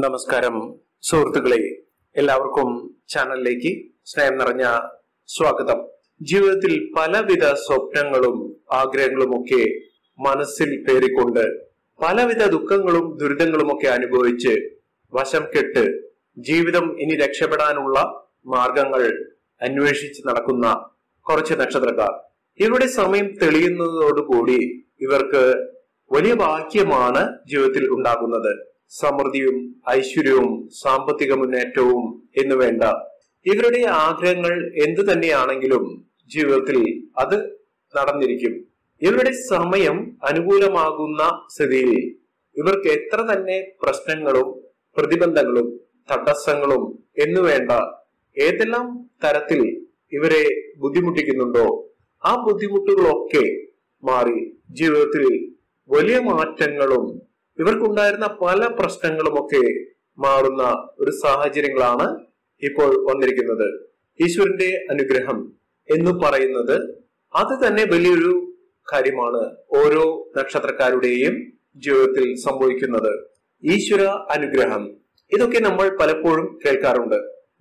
നമസ്കാരം സുഹൃത്തുക്കളെ എല്ലാവർക്കും ചാനലിലേക്ക് സ്നേഹം നിറഞ്ഞ സ്വാഗതം ജീവിതത്തിൽ പലവിധ സ്വപ്നങ്ങളും ആഗ്രഹങ്ങളും ഒക്കെ മനസ്സിൽ പേറിക്കൊണ്ട് പലവിധ ദുഃഖങ്ങളും ദുരിതങ്ങളും ഒക്കെ അനുഭവിച്ച് വശം കെട്ട് ജീവിതം ഇനി രക്ഷപ്പെടാനുള്ള മാർഗങ്ങൾ അന്വേഷിച്ച് നടക്കുന്ന കുറച്ച് നക്ഷത്രക്കാർ ഇവരുടെ സമയം തെളിയുന്നതോടുകൂടി ഇവർക്ക് വലിയ ഭാഗ്യമാണ് ജീവിതത്തിൽ ഉണ്ടാകുന്നത് സമൃദ്ധിയും ഐശ്വര്യവും സാമ്പത്തിക മുന്നേറ്റവും എന്നു വേണ്ട ഇവരുടെ ആഗ്രഹങ്ങൾ എന്തു തന്നെയാണെങ്കിലും ജീവിതത്തിൽ അത് നടന്നിരിക്കും ഇവരുടെ സമയം അനുകൂലമാകുന്ന സ്ഥിതിയിൽ ഇവർക്ക് എത്ര തന്നെ പ്രശ്നങ്ങളും പ്രതിബന്ധങ്ങളും തടസ്സങ്ങളും എന്നു വേണ്ട ഏതെല്ലാം തരത്തിൽ ഇവരെ ബുദ്ധിമുട്ടിക്കുന്നുണ്ടോ ആ ബുദ്ധിമുട്ടുകളൊക്കെ മാറി ജീവിതത്തിൽ വലിയ മാറ്റങ്ങളും ഇവർക്കുണ്ടായിരുന്ന പല പ്രശ്നങ്ങളുമൊക്കെ മാറുന്ന ഒരു സാഹചര്യങ്ങളാണ് ഇപ്പോൾ വന്നിരിക്കുന്നത് ഈശ്വരന്റെ അനുഗ്രഹം എന്ന് പറയുന്നത് അത് തന്നെ വലിയൊരു കാര്യമാണ് ഓരോ നക്ഷത്രക്കാരുടെയും ജീവിതത്തിൽ സംഭവിക്കുന്നത് ഈശ്വര അനുഗ്രഹം ഇതൊക്കെ നമ്മൾ പലപ്പോഴും കേൾക്കാറുണ്ട്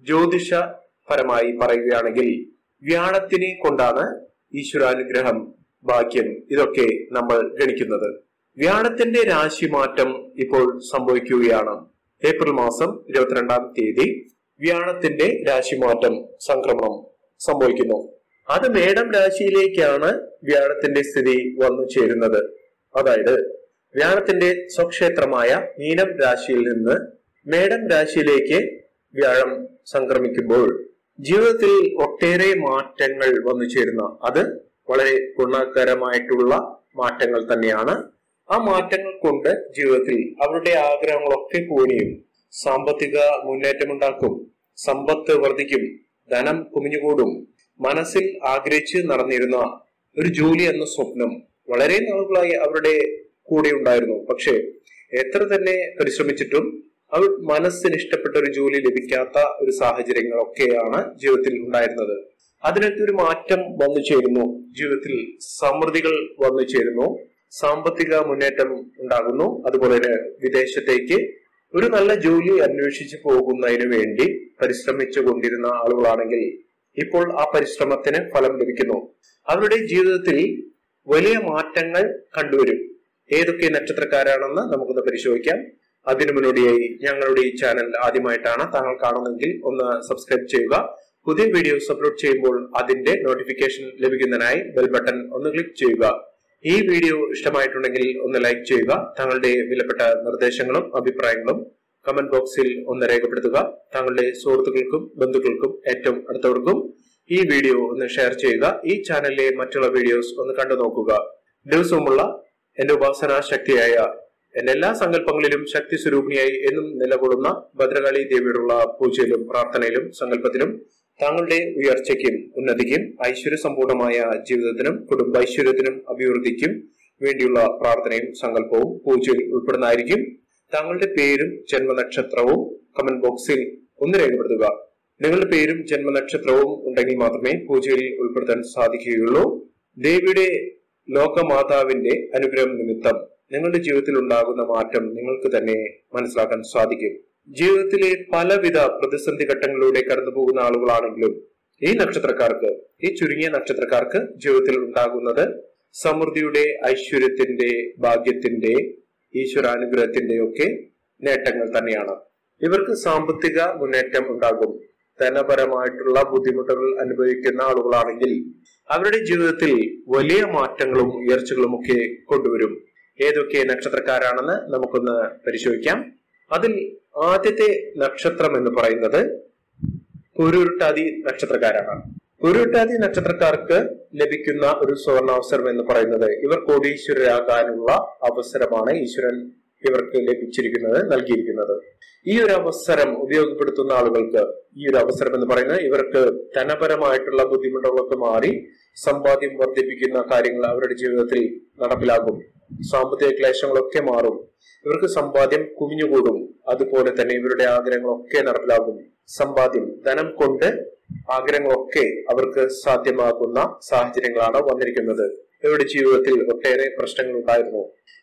ജ്യോതിഷപരമായി പറയുകയാണെങ്കിൽ വ്യാഴത്തിനെ കൊണ്ടാണ് ഈശ്വരാനുഗ്രഹം ഭാഗ്യം ഇതൊക്കെ നമ്മൾ ഗണിക്കുന്നത് വ്യാഴത്തിന്റെ രാശിമാറ്റം ഇപ്പോൾ സംഭവിക്കുകയാണ് ഏപ്രിൽ മാസം ഇരുപത്തിരണ്ടാം തീയതി വ്യാഴത്തിന്റെ രാശിമാറ്റം സംക്രമണം സംഭവിക്കുന്നു അത് മേടം രാശിയിലേക്കാണ് വ്യാഴത്തിന്റെ സ്ഥിതി വന്നു ചേരുന്നത് അതായത് വ്യാഴത്തിന്റെ സ്വക്ഷേത്രമായ മീനം രാശിയിൽ നിന്ന് മേടം രാശിയിലേക്ക് വ്യാഴം സംക്രമിക്കുമ്പോൾ ജീവിതത്തിൽ ഒട്ടേറെ മാറ്റങ്ങൾ വന്നു ചേരുന്ന അത് വളരെ ഗുണകരമായിട്ടുള്ള മാറ്റങ്ങൾ തന്നെയാണ് ആ മാറ്റങ്ങൾ കൊണ്ട് ജീവിതത്തിൽ അവരുടെ ആഗ്രഹങ്ങളൊക്കെ കൂടിയും സാമ്പത്തിക മുന്നേറ്റമുണ്ടാക്കും സമ്പത്ത് വർദ്ധിക്കും ധനം കുമിഞ്ഞുകൂടും മനസ്സിൽ ആഗ്രഹിച്ച് നടന്നിരുന്ന ഒരു ജോലി എന്ന സ്വപ്നം വളരെ നാളുകളായി അവരുടെ കൂടെ ഉണ്ടായിരുന്നു പക്ഷേ എത്ര തന്നെ പരിശ്രമിച്ചിട്ടും അവർ മനസ്സിന് ഇഷ്ടപ്പെട്ട ഒരു ജോലി ലഭിക്കാത്ത ഒരു സാഹചര്യങ്ങളൊക്കെയാണ് ജീവിതത്തിൽ ഉണ്ടായിരുന്നത് അതിനൊക്കെ ഒരു മാറ്റം വന്നു ചേരുന്നു ജീവിതത്തിൽ സമൃദ്ധികൾ വന്നു ചേരുന്നു സാമ്പത്തിക മുന്നേറ്റം ഉണ്ടാകുന്നു അതുപോലെ തന്നെ വിദേശത്തേക്ക് ഒരു നല്ല ജോലി അന്വേഷിച്ചു പോകുന്നതിന് വേണ്ടി പരിശ്രമിച്ചു കൊണ്ടിരുന്ന ആളുകളാണെങ്കിൽ ഇപ്പോൾ ആ പരിശ്രമത്തിന് ഫലം ലഭിക്കുന്നു അവരുടെ ജീവിതത്തിൽ വലിയ മാറ്റങ്ങൾ കണ്ടുവരും ഏതൊക്കെ നക്ഷത്രക്കാരാണെന്ന് നമുക്കൊന്ന് പരിശോധിക്കാം അതിനു മുന്നോടിയായി ഞങ്ങളുടെ ഈ ചാനൽ ആദ്യമായിട്ടാണ് താങ്കൾ കാണുന്നതെങ്കിൽ ഒന്ന് സബ്സ്ക്രൈബ് ചെയ്യുക പുതിയ വീഡിയോസ് അപ്ലോഡ് ചെയ്യുമ്പോൾ അതിന്റെ നോട്ടിഫിക്കേഷൻ ലഭിക്കുന്നതിനായി ബെൽ ബട്ടൺ ഒന്ന് ക്ലിക്ക് ചെയ്യുക ഈ വീഡിയോ ഇഷ്ടമായിട്ടുണ്ടെങ്കിൽ ഒന്ന് ലൈക്ക് ചെയ്യുക താങ്കളുടെ വിലപ്പെട്ട നിർദ്ദേശങ്ങളും അഭിപ്രായങ്ങളും കമന്റ് ബോക്സിൽ ഒന്ന് രേഖപ്പെടുത്തുക താങ്കളുടെ സുഹൃത്തുക്കൾക്കും ബന്ധുക്കൾക്കും ഏറ്റവും അടുത്തവർക്കും ഈ വീഡിയോ ഒന്ന് ഷെയർ ചെയ്യുക ഈ ചാനലിലെ മറ്റുള്ള വീഡിയോസ് ഒന്ന് കണ്ടു നോക്കുക ദിവസവുമുള്ള എന്റെ ഉപാസനാ ശക്തിയായ എന്റെ എല്ലാ സങ്കല്പങ്ങളിലും ശക്തി സ്വരൂപിണിയായി എന്നും നിലകൊള്ളുന്ന ഭദ്രകാളി ദേവിയോടുള്ള പൂജയിലും പ്രാർത്ഥനയിലും സങ്കല്പത്തിലും താങ്കളുടെ ഉയർച്ചയ്ക്കും ഉന്നതിക്കും ഐശ്വര്യ സമ്പൂർണമായ ജീവിതത്തിനും കുടുംബൈശ്വര്യത്തിനും അഭിവൃദ്ധിക്കും വേണ്ടിയുള്ള പ്രാർത്ഥനയും സങ്കല്പവും പൂജയിൽ ഉൾപ്പെടുന്നതായിരിക്കും താങ്കളുടെ പേരും ജന്മനക്ഷത്രവും കമന്റ് ബോക്സിൽ ഒന്ന് രേഖപ്പെടുത്തുക നിങ്ങളുടെ പേരും ജന്മനക്ഷത്രവും ഉണ്ടെങ്കിൽ മാത്രമേ പൂജയിൽ ഉൾപ്പെടുത്താൻ സാധിക്കുകയുള്ളൂ ദേവിയുടെ ലോകമാതാവിന്റെ അനുഗ്രഹം നിമിത്തം നിങ്ങളുടെ ജീവിതത്തിൽ ഉണ്ടാകുന്ന മാറ്റം നിങ്ങൾക്ക് തന്നെ മനസ്സിലാക്കാൻ സാധിക്കും ജീവിതത്തിലെ പലവിധ പ്രതിസന്ധി ഘട്ടങ്ങളിലൂടെ കടന്നു പോകുന്ന ആളുകളാണെങ്കിലും ഈ നക്ഷത്രക്കാർക്ക് ഈ ചുരുങ്ങിയ നക്ഷത്രക്കാർക്ക് ജീവിതത്തിൽ ഉണ്ടാകുന്നത് സമൃദ്ധിയുടെ ഐശ്വര്യത്തിന്റെ ഭാഗ്യത്തിന്റെ ഈശ്വരാനുഗ്രഹത്തിന്റെ ഒക്കെ നേട്ടങ്ങൾ തന്നെയാണ് ഇവർക്ക് സാമ്പത്തിക മുന്നേറ്റം ഉണ്ടാകും ധനപരമായിട്ടുള്ള ബുദ്ധിമുട്ടുകൾ അനുഭവിക്കുന്ന ആളുകളാണെങ്കിൽ അവരുടെ ജീവിതത്തിൽ വലിയ മാറ്റങ്ങളും ഉയർച്ചകളും ഒക്കെ കൊണ്ടുവരും ഏതൊക്കെ നക്ഷത്രക്കാരാണെന്ന് നമുക്കൊന്ന് പരിശോധിക്കാം അതിൽ ആദ്യത്തെ നക്ഷത്രം എന്ന് പറയുന്നത് കുരുരുട്ടാതി നക്ഷത്രക്കാരാണ് കുരുരുട്ടാതി നക്ഷത്രക്കാർക്ക് ലഭിക്കുന്ന ഒരു സുവർണാവസരം എന്ന് പറയുന്നത് ഇവർ കോടീശ്വരരാകാനുള്ള അവസരമാണ് ഈശ്വരൻ ഇവർക്ക് ലഭിച്ചിരിക്കുന്നത് നൽകിയിരിക്കുന്നത് ഈ ഒരു അവസരം ഉപയോഗപ്പെടുത്തുന്ന ആളുകൾക്ക് ഈ ഒരു അവസരം എന്ന് പറയുന്നത് ഇവർക്ക് ധനപരമായിട്ടുള്ള ബുദ്ധിമുട്ടുകളൊക്കെ മാറി സമ്പാദ്യം വർദ്ധിപ്പിക്കുന്ന കാര്യങ്ങൾ അവരുടെ ജീവിതത്തിൽ നടപ്പിലാകും സാമ്പത്തിക ക്ലേശങ്ങളൊക്കെ മാറും ഇവർക്ക് സമ്പാദ്യം കുമിഞ്ഞുകൂടും അതുപോലെ തന്നെ ഇവരുടെ ആഗ്രഹങ്ങളൊക്കെ നടപ്പിലാകും സമ്പാദ്യം ധനം കൊണ്ട് ആഗ്രഹങ്ങളൊക്കെ അവർക്ക് സാധ്യമാകുന്ന സാഹചര്യങ്ങളാണ് വന്നിരിക്കുന്നത് ഇവരുടെ ജീവിതത്തിൽ ഒട്ടേറെ പ്രശ്നങ്ങൾ ഉണ്ടായിരുന്നു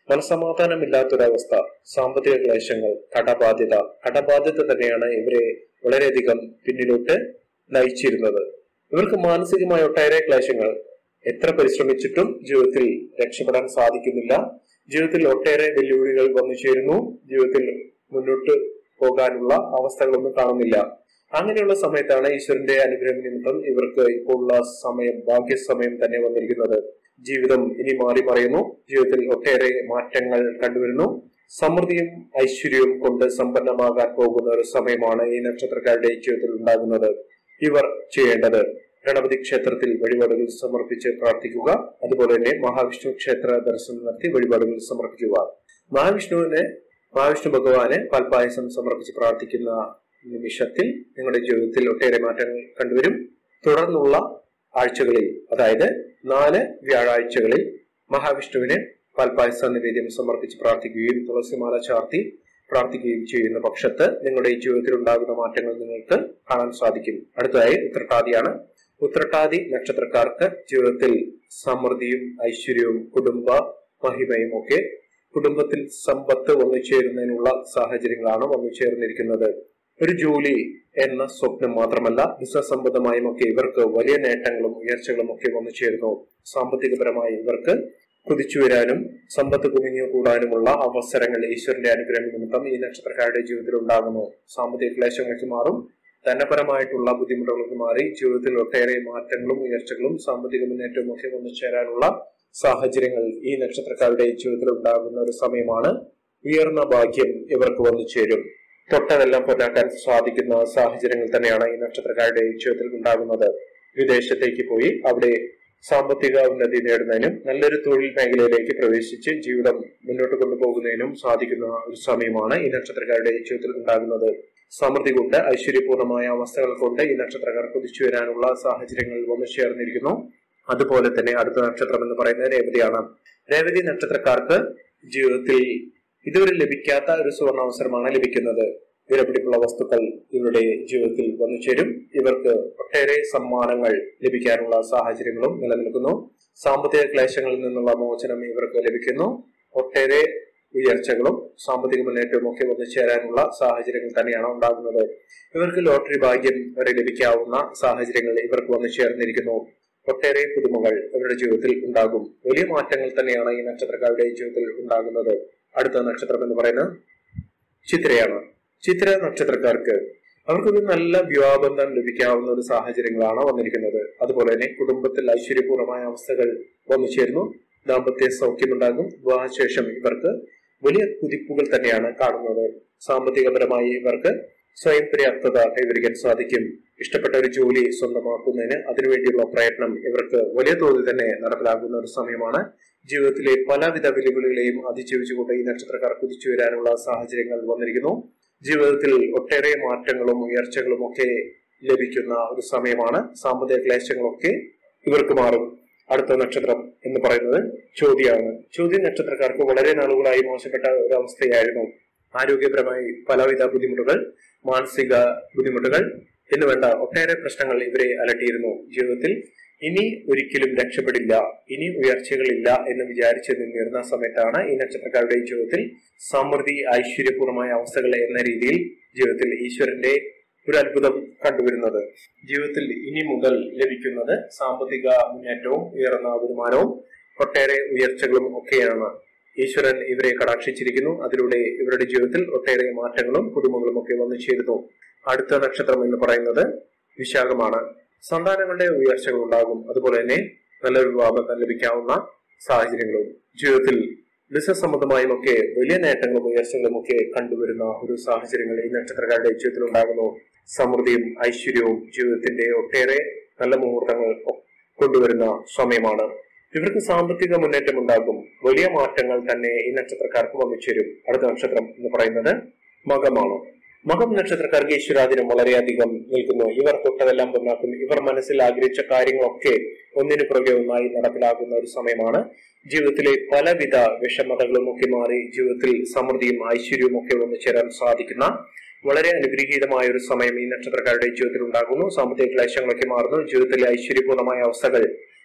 മനസമാധാനമില്ലാത്തൊരവസ്ഥ സാമ്പത്തിക ക്ലേശങ്ങൾ കടബാധ്യത കടബാധ്യത തന്നെയാണ് ഇവരെ വളരെയധികം പിന്നിലോട്ട് നയിച്ചിരുന്നത് ഇവർക്ക് മാനസികമായ ഒട്ടേറെ ക്ലേശങ്ങൾ എത്ര പരിശ്രമിച്ചിട്ടും ജീവിതത്തിൽ രക്ഷപ്പെടാൻ സാധിക്കുന്നില്ല ജീവിതത്തിൽ ഒട്ടേറെ വെല്ലുവിളികൾ വന്നു ചേരുന്നു ജീവിതത്തിൽ മുന്നോട്ട് പോകാനുള്ള അവസ്ഥകളൊന്നും കാണുന്നില്ല അങ്ങനെയുള്ള സമയത്താണ് ഈശ്വരന്റെ അനുഗ്രഹം നിമിത്തം ഇവർക്ക് ഇപ്പോൾ ഉള്ള സമയം ഭാഗ്യസമയം തന്നെ വന്നിരിക്കുന്നത് ജീവിതം ഇനി മാറി പറയുന്നു ജീവിതത്തിൽ ഒട്ടേറെ മാറ്റങ്ങൾ കണ്ടുവരുന്നു സമൃദ്ധിയും ഐശ്വര്യവും കൊണ്ട് സമ്പന്നമാകാൻ പോകുന്ന ഒരു സമയമാണ് ഈ നക്ഷത്രക്കാരുടെ ജീവിതത്തിൽ ഉണ്ടാകുന്നത് ഇവർ ചെയ്യേണ്ടത് ഗണപതി ക്ഷേത്രത്തിൽ വഴിപാടുകൾ സമർപ്പിച്ച് പ്രാർത്ഥിക്കുക അതുപോലെ തന്നെ മഹാവിഷ്ണു ക്ഷേത്ര ദർശനം നടത്തി വഴിപാടുകൾ സമർപ്പിക്കുക മഹാവിഷ്ണുവിനെ മഹാവിഷ്ണു ഭഗവാന് പാൽപായസം സമർപ്പിച്ച് പ്രാർത്ഥിക്കുന്ന നിമിഷത്തിൽ നിങ്ങളുടെ ജീവിതത്തിൽ ഒട്ടേറെ മാറ്റങ്ങൾ കണ്ടുവരും തുടർന്നുള്ള ആഴ്ചകളിൽ അതായത് നാല് വ്യാഴാഴ്ചകളിൽ മഹാവിഷ്ണുവിന് പാൽപായസ നിവേദ്യം സമർപ്പിച്ച് പ്രാർത്ഥിക്കുകയും തുളസിമാല ചാർത്തി പ്രാർത്ഥിക്കുകയും ചെയ്യുന്ന പക്ഷത്ത് നിങ്ങളുടെ ജീവിതത്തിൽ ഉണ്ടാകുന്ന മാറ്റങ്ങൾ നിങ്ങൾക്ക് കാണാൻ സാധിക്കും അടുത്തതായി ഉത്രട്ടാദിയാണ് ഉത്രട്ടാദി നക്ഷത്രക്കാർക്ക് ജീവിതത്തിൽ സമൃദ്ധിയും ഐശ്വര്യവും കുടുംബ മഹിമയും ഒക്കെ കുടുംബത്തിൽ സമ്പത്ത് വന്നു ചേരുന്നതിനുള്ള സാഹചര്യങ്ങളാണ് വന്നു ചേർന്നിരിക്കുന്നത് ഒരു ജോലി എന്ന സ്വപ്നം മാത്രമല്ല ബിസിനസ് സംബന്ധമായും ഒക്കെ ഇവർക്ക് വലിയ നേട്ടങ്ങളും ഉയർച്ചകളും ഒക്കെ വന്നു ചേരുന്നു സാമ്പത്തികപരമായി ഇവർക്ക് കുതിച്ചു വരാനും സമ്പത്ത് കുമിഞ്ഞു കൂടാനുമുള്ള അവസരങ്ങൾ ഈശ്വരന്റെ അനുഗ്രഹം നിമിത്തം ഈ നക്ഷത്രക്കാരുടെ ജീവിതത്തിൽ ഉണ്ടാകുന്നു സാമ്പത്തിക ക്ലേശങ്ങൾക്ക് മാറും ധനപരമായിട്ടുള്ള ബുദ്ധിമുട്ടുകൾക്ക് മാറി ജീവിതത്തിൽ ഒട്ടേറെ മാറ്റങ്ങളും ഉയർച്ചകളും സാമ്പത്തിക മുന്നേറ്റവും ഒക്കെ വന്നു ചേരാനുള്ള സാഹചര്യങ്ങൾ ഈ നക്ഷത്രക്കാരുടെ ജീവിതത്തിൽ ഉണ്ടാകുന്ന ഒരു സമയമാണ് ഉയർന്ന ഭാഗ്യം ഇവർക്ക് വന്നു ചേരും തൊട്ടതെല്ലാം പൊന്നാക്കാൻ സാധിക്കുന്ന സാഹചര്യങ്ങൾ തന്നെയാണ് ഈ നക്ഷത്രക്കാരുടെ ജീവിതത്തിൽ ഉണ്ടാകുന്നത് വിദേശത്തേക്ക് പോയി അവിടെ സാമ്പത്തിക ഉന്നതി നേടുന്നതിനും നല്ലൊരു തൊഴിൽ മേഖലയിലേക്ക് പ്രവേശിച്ച് ജീവിതം മുന്നോട്ട് കൊണ്ടുപോകുന്നതിനും സാധിക്കുന്ന ഒരു സമയമാണ് ഈ നക്ഷത്രക്കാരുടെ ജീവിതത്തിൽ ഉണ്ടാകുന്നത് സമൃദ്ധി കൊണ്ട് ഐശ്വര്യപൂർണമായ അവസ്ഥകൾ കൊണ്ട് ഈ നക്ഷത്രക്കാർ കുതിച്ചു വരാനുള്ള സാഹചര്യങ്ങൾ വന്നു ചേർന്നിരിക്കുന്നു അതുപോലെ തന്നെ അടുത്ത നക്ഷത്രം എന്ന് പറയുന്നത് രേവതിയാണ് രേവതി നക്ഷത്രക്കാർക്ക് ജീവിതത്തിൽ ഇതുവരെ ലഭിക്കാത്ത ഒരു സുവർണാവസരമാണ് ലഭിക്കുന്നത് വിലപിടിപ്പുള്ള വസ്തുക്കൾ ഇവരുടെ ജീവിതത്തിൽ വന്നു ചേരും ഇവർക്ക് ഒട്ടേറെ സമ്മാനങ്ങൾ ലഭിക്കാനുള്ള സാഹചര്യങ്ങളും നിലനിൽക്കുന്നു സാമ്പത്തിക ക്ലേശങ്ങളിൽ നിന്നുള്ള മോചനം ഇവർക്ക് ലഭിക്കുന്നു ഒട്ടേറെ ഉയർച്ചകളും സാമ്പത്തിക മുന്നേറ്റവും ഒക്കെ വന്നു ചേരാനുള്ള സാഹചര്യങ്ങൾ തന്നെയാണ് ഉണ്ടാകുന്നത് ഇവർക്ക് ലോട്ടറി ഭാഗ്യം വരെ ലഭിക്കാവുന്ന സാഹചര്യങ്ങൾ ഇവർക്ക് വന്നു ചേർന്നിരിക്കുന്നു ഒട്ടേറെ പുതുമകൾ ഇവരുടെ ജീവിതത്തിൽ ഉണ്ടാകും വലിയ മാറ്റങ്ങൾ തന്നെയാണ് ഈ നക്ഷത്രക്കാരുടെ ജീവിതത്തിൽ ഉണ്ടാകുന്നത് അടുത്ത നക്ഷത്രം എന്ന് പറയുന്നത് ചിത്രയാണ് ചിത്ര നക്ഷത്രക്കാർക്ക് അവർക്കൊരു നല്ല വിവാഹബന്ധം ലഭിക്കാവുന്ന ഒരു സാഹചര്യങ്ങളാണ് വന്നിരിക്കുന്നത് അതുപോലെ തന്നെ കുടുംബത്തിൽ ഐശ്വര്യപൂർണമായ അവസ്ഥകൾ വന്നു ചേരുന്നു ദാമ്പത്യ സൗഖ്യമുണ്ടാകും വിവാഹശേഷം ഇവർക്ക് വലിയ കുതിപ്പുകൾ തന്നെയാണ് കാണുന്നത് സാമ്പത്തികപരമായി ഇവർക്ക് സ്വയം പര്യാപ്തത കൈവരിക്കാൻ സാധിക്കും ഇഷ്ടപ്പെട്ട ഒരു ജോലി സ്വന്തമാക്കുന്നതിന് അതിനുവേണ്ടിയുള്ള പ്രയത്നം ഇവർക്ക് വലിയ തോതിൽ തന്നെ നടപ്പിലാകുന്ന ഒരു സമയമാണ് ജീവിതത്തിലെ പലവിധ വെല്ലുവിളികളെയും അതിജീവിച്ചുകൊണ്ട് ഈ നക്ഷത്രക്കാർ കുതിച്ചു വരാനുള്ള സാഹചര്യങ്ങൾ വന്നിരിക്കുന്നു ജീവിതത്തിൽ ഒട്ടേറെ മാറ്റങ്ങളും ഉയർച്ചകളും ഒക്കെ ലഭിക്കുന്ന ഒരു സമയമാണ് സാമ്പത്തിക ക്ലേശങ്ങളൊക്കെ ഇവർക്ക് മാറും അടുത്ത നക്ഷത്രം എന്ന് പറയുന്നത് ചോദ്യമാണ് ചോദ്യ നക്ഷത്രക്കാർക്ക് വളരെ നാളുകളായി മോശപ്പെട്ട ഒരു അവസ്ഥയായിരുന്നു ആരോഗ്യപരമായി പലവിധ ബുദ്ധിമുട്ടുകൾ മാനസിക ബുദ്ധിമുട്ടുകൾ എന്ന് വേണ്ട ഒട്ടേറെ പ്രശ്നങ്ങൾ ഇവരെ അലട്ടിയിരുന്നു ജീവിതത്തിൽ ഇനി ഒരിക്കലും രക്ഷപ്പെടില്ല ഇനി ഉയർച്ചകളില്ല എന്ന് വിചാരിച്ച് നിന്നിരുന്ന സമയത്താണ് ഈ നക്ഷത്രക്കാരുടെ ജീവിതത്തിൽ സമൃദ്ധി ഐശ്വര്യപൂർണമായ അവസ്ഥകൾ എന്ന രീതിയിൽ ജീവിതത്തിൽ ഈശ്വരന്റെ ഒരു അത്ഭുതം കണ്ടുവരുന്നത് ജീവിതത്തിൽ ഇനി മുതൽ ലഭിക്കുന്നത് സാമ്പത്തിക മുന്നേറ്റവും ഉയർന്ന വരുമാനവും ഒട്ടേറെ ഉയർച്ചകളും ഒക്കെയാണ് ഈശ്വരൻ ഇവരെ കടാക്ഷിച്ചിരിക്കുന്നു അതിലൂടെ ഇവരുടെ ജീവിതത്തിൽ ഒട്ടേറെ മാറ്റങ്ങളും പുതുമകളും ഒക്കെ വന്നു ചേരുന്നു അടുത്ത നക്ഷത്രം എന്ന് പറയുന്നത് വിശാഖമാണ് സന്താനങ്ങളുടെ ഉയർച്ചകൾ ഉണ്ടാകും അതുപോലെ തന്നെ നല്ല വിവാഹബന്ധം ലഭിക്കാവുന്ന സാഹചര്യങ്ങളും ജീവിതത്തിൽ ബിസിനസ് സംബന്ധമായും ഒക്കെ വലിയ നേട്ടങ്ങളും ഉയർച്ചകളും ഒക്കെ കണ്ടുവരുന്ന ഒരു സാഹചര്യങ്ങൾ ഈ നക്ഷത്രക്കാരുടെ ജീവിതത്തിൽ ഉണ്ടാകുന്നു സമൃദ്ധിയും ഐശ്വര്യവും ജീവിതത്തിന്റെ ഒട്ടേറെ നല്ല മുഹൂർത്തങ്ങൾ കൊണ്ടുവരുന്ന സമയമാണ് ഇവർക്ക് സാമ്പത്തിക മുന്നേറ്റം ഉണ്ടാകും വലിയ മാറ്റങ്ങൾ തന്നെ ഈ നക്ഷത്രക്കാർക്ക് വന്നു ചേരും അടുത്ത നക്ഷത്രം എന്ന് പറയുന്നത് മകമാണ് മകം നക്ഷത്രക്കാർക്ക് ഈശ്വരാധീനം വളരെയധികം നിൽക്കുന്നു ഇവർ തൊട്ടതെല്ലാം പൊന്നാക്കും ഇവർ മനസ്സിൽ ആഗ്രഹിച്ച കാര്യങ്ങളൊക്കെ ഒന്നിനു പുറകെ ഒന്നായി നടപ്പിലാക്കുന്ന ഒരു സമയമാണ് ജീവിതത്തിലെ പലവിധ വിഷമതകളും ഒക്കെ മാറി ജീവിതത്തിൽ സമൃദ്ധിയും ഐശ്വര്യവും ഒക്കെ വന്നു ചേരാൻ സാധിക്കുന്ന വളരെ അനുഗ്രഹീതമായ ഒരു സമയം ഈ നക്ഷത്രക്കാരുടെ ജീവിതത്തിൽ ഉണ്ടാകുന്നു സാമ്പത്തിക ക്ലേശങ്ങളൊക്കെ മാറുന്നു ജീവിതത്തിലെ ഐശ്വര്യപൂർണമായ അവസ്ഥകൾ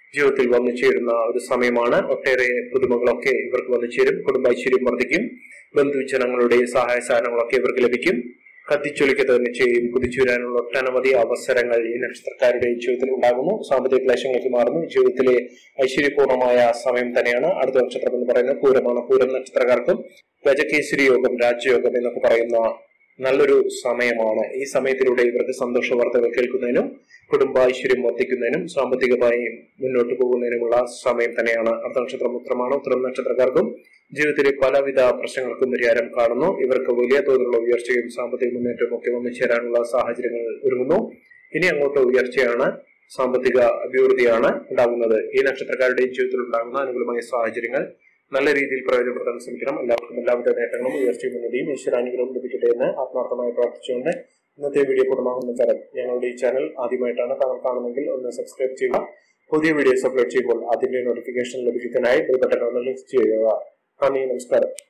ജീവിതത്തിൽ വന്നു ചേരുന്ന ഒരു സമയമാണ് ഒട്ടേറെ പുതുമകളൊക്കെ ഇവർക്ക് വന്നു ചേരും കുടുംബൈശ്വര്യം വർദ്ധിക്കും ബന്ധുജനങ്ങളുടെ സഹായ സഹനങ്ങളൊക്കെ ഇവർക്ക് ലഭിക്കും കത്തിച്ചൊലിക്കുക തന്നെ ചെയ്യും കുതിച്ചുവരാനുള്ള ഒട്ടനവധി അവസരങ്ങൾ ഈ നക്ഷത്രക്കാരുടെ ജീവിതത്തിൽ ഉണ്ടാകുന്നു സാമ്പത്തിക ക്ലേശങ്ങൾക്ക് മാറുന്നു ജീവിതത്തിലെ ഐശ്വര്യപൂർണമായ സമയം തന്നെയാണ് അടുത്ത നക്ഷത്രം എന്ന് പറയുന്നത് പൂരമാണ് പൂരം നക്ഷത്രക്കാർക്കും ഗജകേസരി യോഗം രാജയോഗം എന്നൊക്കെ പറയുന്ന നല്ലൊരു സമയമാണ് ഈ സമയത്തിലൂടെ ഇവർക്ക് സന്തോഷ വാർത്തകൾ കേൾക്കുന്നതിനും കുടുംബൈശ്വര്യം വർദ്ധിക്കുന്നതിനും സാമ്പത്തികമായി മുന്നോട്ട് പോകുന്നതിനുമുള്ള സമയം തന്നെയാണ് അടുത്ത നക്ഷത്രം ഉത്തരമാണ് ഉത്തരം നക്ഷത്രക്കാർക്കും ജീവിതത്തിലെ പലവിധ പ്രശ്നങ്ങൾക്കും പരിഹാരം കാണുന്നു ഇവർക്ക് വലിയ തോതിലുള്ള ഉയർച്ചയും സാമ്പത്തിക മുന്നേറ്റവും ഒക്കെ വന്നു ചേരാനുള്ള സാഹചര്യങ്ങൾ ഒരുങ്ങുന്നു ഇനി അങ്ങോട്ട് ഉയർച്ചയാണ് സാമ്പത്തിക അഭിവൃദ്ധിയാണ് ഉണ്ടാകുന്നത് ഈ നക്ഷത്രക്കാരുടെയും ജീവിതത്തിൽ ഉണ്ടാകുന്ന അനുകൂലമായ സാഹചര്യങ്ങൾ നല്ല രീതിയിൽ പ്രയോജനപ്പെടുത്താൻ ശ്രമിക്കണം എല്ലാവർക്കും എല്ലാവിധ നേട്ടങ്ങളും ഉയർച്ചയും ഉന്നതിയും ഈശ്വരാനുഗ്രഹവും ലഭിക്കട്ടെ എന്ന് ആത്മാർത്ഥമായി പ്രാർത്ഥിച്ചുകൊണ്ട് ഇന്നത്തെ വീഡിയോ പൂർണ്ണമാകുന്ന തരം ഞങ്ങളുടെ ഈ ചാനൽ ആദ്യമായിട്ടാണ് താങ്കൾ കാണുന്നെങ്കിൽ ഒന്ന് സബ്സ്ക്രൈബ് ചെയ്യുക പുതിയ വീഡിയോസ് അപ്ലോഡ് ചെയ്യുമ്പോൾ അതിന്റെ നോട്ടിഫിക്കേഷൻ ലഭിക്കുന്നതിനായി ബെൽ ബട്ടൺ ഒന്ന് ക്ലിക്ക് ചെയ്യുക നന്ദി നമസ്കാരം